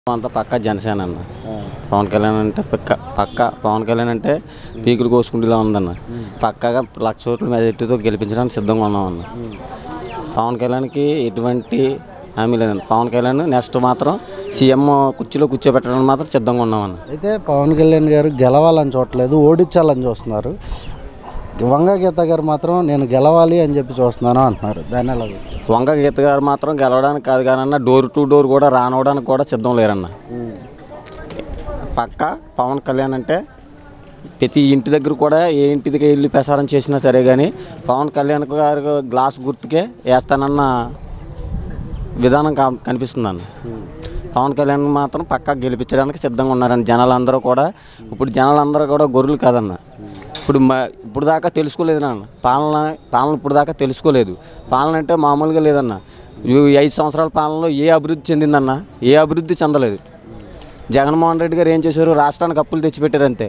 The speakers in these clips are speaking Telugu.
అంతా పక్క జనసేన అన్న పవన్ కళ్యాణ్ అంటే పక్క పక్క పవన్ కళ్యాణ్ అంటే పీకులు కోసుకుంటూలా ఉందన్న పక్కగా లక్ష ఓట్ల మెజార్టీతో గెలిపించడానికి సిద్ధంగా ఉన్నామన్న పవన్ కళ్యాణ్కి ఎటువంటి హామీ లేదన్న పవన్ కళ్యాణ్ నెక్స్ట్ మాత్రం సీఎం కుర్చీలో కూర్చోబెట్టడానికి మాత్రం సిద్ధంగా ఉన్నామన్న అయితే పవన్ కళ్యాణ్ గారు గెలవాలని చూడట్లేదు ఓడించాలని చూస్తున్నారు వంగ గీత గారు మాత్రం నేను గెలవాలి అని చెప్పి చూస్తున్నాను అంటున్నారు దాన్ని ఎలా చూస్తారు? వంగ గీత గారు మాత్రం గెలవడానికి కాదు కానన్న డోర్ టు డోర్ కూడా రానివ్వడానికి కూడా సిద్ధం లేరన్న పక్క పవన్ కళ్యాణ్ అంటే ప్రతి ఇంటి దగ్గర కూడా ఏ ఇంటి దగ్గర వెళ్ళి ప్రసారం చేసినా సరే కానీ పవన్ కళ్యాణ్ గారు గ్లాస్ గుర్తుకే వేస్తానన్న విధానం కా కనిపిస్తుందన్న పవన్ కళ్యాణ్ మాత్రం పక్కా గెలిపించడానికి సిద్ధంగా ఉన్నారని జనాలందరూ కూడా ఇప్పుడు జనాలందరూ కూడా గొర్రెలు కాదన్న ఇప్పుడు మా ఇప్పుడు దాకా తెలుసుకోలేదు నాన్న పాలన పాలన ఇప్పుడు దాకా తెలుసుకోలేదు పాలన అంటే మామూలుగా లేదన్న ఈ ఐదు సంవత్సరాల పాలనలో ఏ అభివృద్ధి చెందిందన్న ఏ అభివృద్ధి చెందలేదు జగన్మోహన్ రెడ్డి గారు ఏం చేశారు రాష్ట్రానికి అప్పులు తెచ్చిపెట్టారు అంతే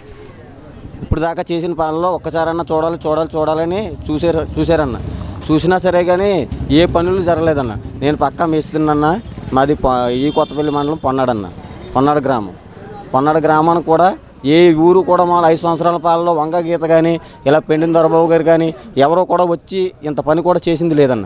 ఇప్పుడు దాకా చేసిన పాలనలో ఒక్కసారన్నా చూడాలి చూడాలి చూడాలని చూసారు చూసారన్న చూసినా సరే కానీ ఏ పనులు జరగలేదన్న నేను పక్కా మేస్తున్నాన్న మాది పొ- ఈ కొత్తపల్లి మండలం పొన్నాడన్న పొన్నాడు గ్రామం పొన్నాడు గ్రామానికి కూడా ఏ ఊరు కూడా మా ఐదు సంవత్సరాల పాలనలో వంగ గీత కానీ ఇలా పెండిన దొరబాబు గారు కానీ ఎవరో కూడా వచ్చి ఇంత పని కూడా చేసింది లేదన్న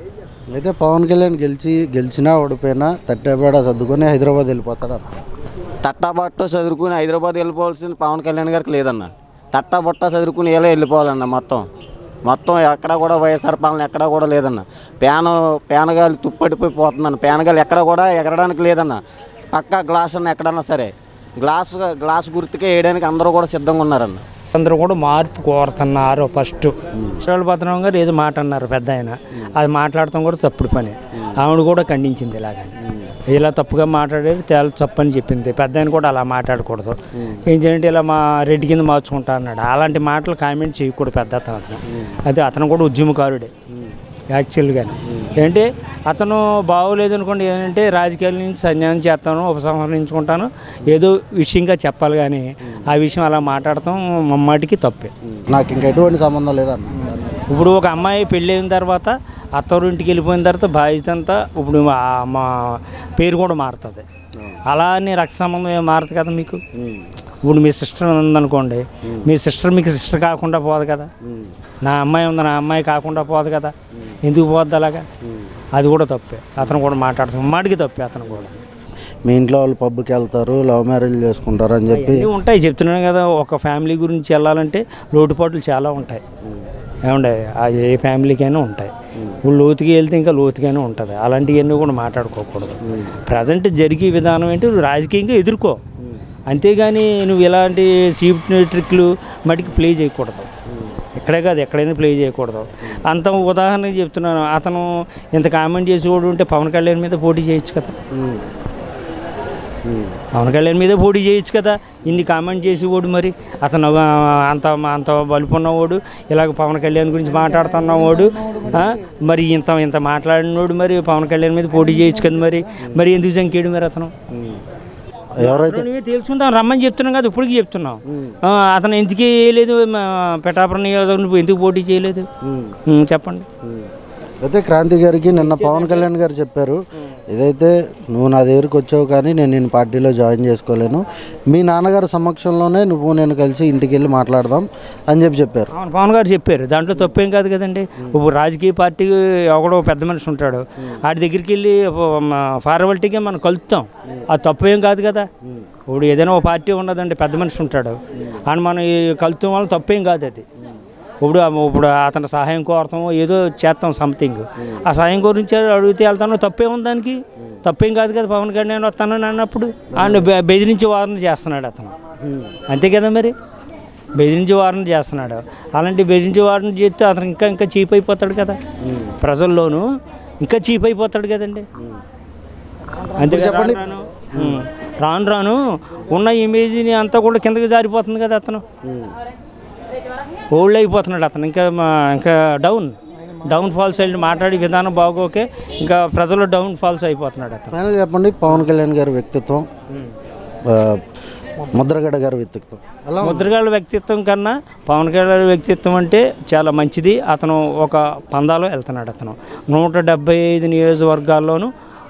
అయితే పవన్ కళ్యాణ్ గెలిచి గెలిచినా ఓడిపోయినా తట్టేబేడ సర్దుకొని హైదరాబాద్ వెళ్ళిపోతాడు అంటున్నారు. తట్టాబట్ట చదువుకుని హైదరాబాద్ వెళ్ళిపోవాల్సిన పవన్ కళ్యాణ్ గారికి లేదన్న తట్టా బొట్ట చదువుకుని ఇలా వెళ్ళిపోవాలన్న మొత్తం మొత్తం ఎక్కడ కూడా వైఎస్ఆర్ పాలన ఎక్కడ కూడా లేదన్న పేన పేనగాలి తుప్పడిపోయి పోతుందన్న పేనగాలి ఎక్కడ కూడా ఎగరడానికి లేదన్న పక్కా గ్లాస్ అన్న ఎక్కడన్నా సరే గ్లాస్ గ్లాస్ గుర్తుకే వేయడానికి అందరూ కూడా సిద్ధంగా ఉన్నారన్న అందరూ కూడా మార్పు కోరుతున్నారు ఫస్ట్ భద్రం గారు ఏదో మాట అన్నారు పెద్ద ఆయన అది మాట్లాడటం కూడా తప్పుడు పని ఆవిడ కూడా ఖండించింది ఇలాగని ఇలా తప్పుగా మాట్లాడేది తేల తప్పు అని చెప్పింది పెద్ద ఆయన కూడా అలా మాట్లాడకూడదు ఏం చేయండి ఇలా మా రెడ్డి కింద మార్చుకుంటా అన్నాడు అలాంటి మాటలు కామెంట్ చేయకూడదు పెద్ద అతను అతను అదే అతను కూడా ఉద్యమకారుడే యాక్చువల్గా ఏంటి అతను బాగోలేదు అనుకోండి ఏంటంటే రాజకీయాల నుంచి సన్యాసం చేస్తాను ఉపసంహరించుకుంటాను ఏదో విషయంగా చెప్పాలి కానీ ఆ విషయం అలా మాట్లాడటం మమ్మాటికి తప్పే నాకు ఇంకా ఎటువంటి సంబంధం లేదన్న ఇప్పుడు ఒక అమ్మాయి పెళ్ళైన తర్వాత అత్తవారింటికి వెళ్ళిపోయిన తర్వాత బాధ్యత అంతా ఇప్పుడు మా మా పేరు కూడా మారుతుంది అలా అని రక్త సంబంధం ఏం మారదు కదా మీకు ఇప్పుడు మీ సిస్టర్ ఉందనుకోండి మీ సిస్టర్ మీకు సిస్టర్ కాకుండా పోదు కదా నా అమ్మాయి ఉంది నా అమ్మాయి కాకుండా పోదు కదా ఎందుకు పోద్ది అలాగా అది కూడా తప్పే అతను కూడా మాట్లాడుతాం మాటికి తప్పే అతను కూడా మీ ఇంట్లో వాళ్ళు పబ్కి వెళ్తారు లవ్ మ్యారేజ్ చేసుకుంటారు అని చెప్పి ఇవన్నీ ఉంటాయి చెప్తున్నాను కదా ఒక ఫ్యామిలీ గురించి వెళ్ళాలంటే లోటుపాట్లు చాలా ఉంటాయి ఏమండే అది ఏ ఫ్యామిలీకైనా ఉంటాయి ఇప్పుడు లోతుకి వెళ్తే ఇంకా లోతుగానే ఉంటుంది అలాంటివన్నీ కూడా మాట్లాడుకోకూడదు ప్రజెంట్ జరిగే విధానం ఏంటి నువ్వు రాజకీయంగా ఎదుర్కో అంతేగాని నువ్వు ఇలాంటి సీప్ ట్రిక్లు మటుకు ప్లే చేయకూడదు ఇక్కడే కాదు ఎక్కడైనా ప్లే చేయకూడదు అంత ఉదాహరణకి చెప్తున్నాను అతను ఇంత కామెంట్ చేసి కూడా ఉంటే పవన్ కళ్యాణ్ మీద పోటీ చేయొచ్చు కదా పవన్ కళ్యాణ్ మీదే పోటీ చేయొచ్చు కదా ఇన్ని కామెంట్ చేసి ఓడు మరి అతను ఆ, అంత అంత బలుపున్నవాడు ఇలాగ పవన్ కళ్యాణ్ గురించి మాట్లాడుతున్నవాడు ఆ, మరి ఇంత ఇంత మాట్లాడినోడు మరి పవన్ కళ్యాణ్ మీద పోటీ చేయొచ్చు కదా మరి మరి ఎందుకు జంకేడు మరి అతను ఎవరైతే నువ్వే తెలుసుకుందాం రమ్మని చెప్తున్నాం కదా ఇప్పటికి చెప్తున్నాం ఆ, అతను ఎందుకు వేయలేదు మా పెటాపురం నియోజకవర్గం నువ్వు ఎందుకు పోటీ చేయలేదు ఉం, చెప్పండి అయితే క్రాంతి గారికి నిన్న పవన్ కళ్యాణ్ గారు చెప్పారు ఇదైతే నువ్వు నా దగ్గరికి వచ్చావు కానీ నేను నేను పార్టీలో జాయిన్ చేసుకోలేను మీ నాన్నగారి సమక్షంలోనే నువ్వు నేను కలిసి ఇంటికి వెళ్ళి మాట్లాడదాం అని చెప్పి చెప్పారు అవును పవన్ గారు చెప్పారు దాంట్లో తప్పేం కాదు కదండి ఇప్పుడు రాజకీయ పార్టీ ఎవడో పెద్ద మనిషి ఉంటాడు ఆడి దగ్గరికి వెళ్ళి ఫార్మాలిటీగా మనం కలుపుతాం అది తప్పేం కాదు కదా ఇప్పుడు ఏదైనా ఒక పార్టీ ఉన్నదండి పెద్ద మనిషి ఉంటాడు అని మనం ఈ కలుపుతాం వల్ల తప్పేం కాదు అది ఇప్పుడు ఆ- ఇప్పుడు అతని సహాయం కోరతాం ఏదో చేస్తాం సంథింగ్ ఆ సహాయం గురించి అడిగితే వెళ్తాను తప్పేం ఉంది దానికి తప్పేం కాదు కదా పవన్ కళ్యాణ్ వస్తాను అన్నప్పుడు ఆయన బె- బెదిరించి వాదన చేస్తున్నాడు అతను అంతే కదా మరి బెదిరించి వారణ చేస్తున్నాడు అలాంటి బెదిరించి వారణ చేస్తే అతను ఇంకా ఇంకా చీప్ అయిపోతాడు కదా ప్రజల్లోనూ ఇంకా చీప్ అయిపోతాడు కదండి అంతే చెప్పండి రాను రాను ఉన్న ఇమేజ్ని అంతా కూడా కిందకి జారిపోతుంది కదా అతను ఓల్డ్ అయిపోతున్నాడు అతను ఇంకా మా- ఇంకా డౌన్ డౌన్ ఫాల్స్ వెళ్ళి మాట్లాడే విధానం బాగోకే ఇంకా ప్రజలు డౌన్ ఫాల్స్ అయిపోతున్నాడు అతను ఫైనల్ చెప్పండి పవన్ కళ్యాణ్ గారి వ్యక్తిత్వం ఆ, ముద్రగడ గారి వ్యక్తిత్వం ఎలా ఉంది? ముద్రగాళ్ళ వ్యక్తిత్వం కన్నా పవన్ కళ్యాణ్ వ్యక్తిత్వం అంటే చాలా మంచిది అతను ఒక పందాలో వెళ్తున్నాడు అతను నూట డెబ్బై ఐదు నియోజకవర్గాల్లోనూ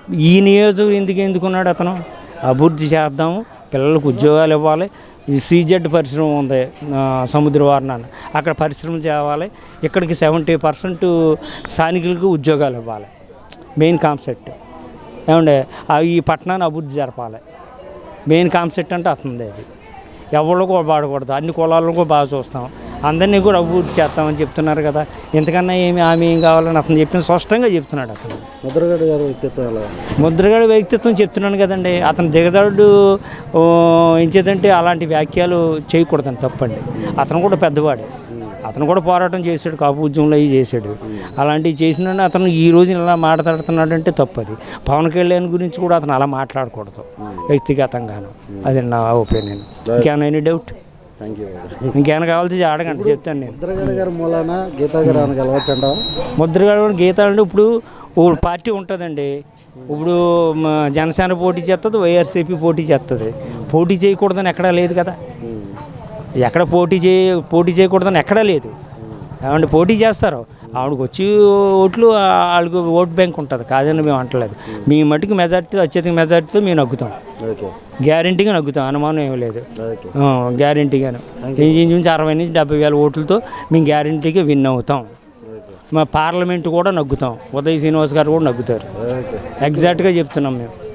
ఈ నియోజకవర్గం ఎందుకు ఎందుకున్నాడు అతను అభివృద్ధి చేద్దాం పిల్లలకు ఉద్యోగాలు ఇవ్వాలి ఈ సీజెడ్ పరిశ్రమ ఉంది ఆ, సముద్ర వారణాన్ని అక్కడ పరిశ్రమలు తేవాలి ఇక్కడికి సెవెంటీ పర్సెంట్ స్థానికులకు ఉద్యోగాలు ఇవ్వాలి మెయిన్ కాన్సెప్ట్ ఏమంటే ఆ ఈ పట్టణాన్ని అభివృద్ధి జరపాలి మెయిన్ కాన్సెప్ట్ అంటే అతనిది అది ఎవరు కూడా పాడకూడదు అన్ని కులాలను కూడా బాగా చూస్తాం అందరినీ కూడా అభివృద్ధి చేస్తామని చెప్తున్నారు కదా ఇంతకన్నా ఏమి ఆమె ఏం కావాలని అతను చెప్పిన స్పష్టంగా చెప్తున్నాడు అతను ముద్రగడ గారు వ్యక్తిత్వం ఎలా ఉంది? ముద్రగడ వ్యక్తిత్వం చెప్తున్నాను కదండి అతను దిగదాడు ఏం చేద్దంటే అలాంటి వ్యాఖ్యలు చేయకూడదని తప్పండి అతను కూడా పెద్దవాడే అతను కూడా పోరాటం చేశాడు కాపు ఉద్యమంలో అవి చేశాడు అలాంటివి చేసిన అతను ఈ రోజు ఇలా మాట్లాడుతున్నాడు అంటే తప్పది పవన్ కళ్యాణ్ గురించి కూడా అతను అలా మాట్లాడకూడదు వ్యక్తిగతంగాను అది నా ఒపీనియన్ ఇంకేమైనా ఎనీ డౌట్ థ్యాంక్ యూ ఇంకేమైనా కావాల్సి అడగండి చెప్తాను నేను ముద్రగడ గారి మూలాన గీతా గారు ఆయన గెలవచ్చంటావా ముద్రగడ గీత అంటే ఇప్పుడు ఓ పార్టీ ఉంటుందండి ఇప్పుడు మ, జనసేన పోటీ చేస్తుంది వైఆర్సీపీ పోటీ చేస్తుంది పోటీ చేయకూడదని ఎక్కడా లేదు కదా ఎక్కడ పోటీ చేయ పోటీ చేయకూడదని ఎక్కడా లేదు ఏమంటే పోటీ చేస్తారు ఆవిడకి వచ్చి ఓట్లు ఆ- వాళ్ళకి ఓట్ బ్యాంక్ ఉంటుంది కాదని మేము అంటలేదు మీ మటుకు మెజార్టీ అత్యధిక మెజార్టీతో మేము నగ్గుతాం ఓకే గ్యారంటీగా నగ్గుతాం అనుమానం ఏమీ లేదు ఓకే గ్యారంటీగాను నుంచి అరవై నుంచి డెబ్బై వేల ఓట్లతో మేము గ్యారంటీగా విన్ అవుతాం మా పార్లమెంట్ కూడా నగ్గుతాం ఉదయ్ శ్రీనివాస్ గారు కూడా నగ్గుతారు ఓకే ఎగ్జాక్ట్గా చెప్తున్నాం మేము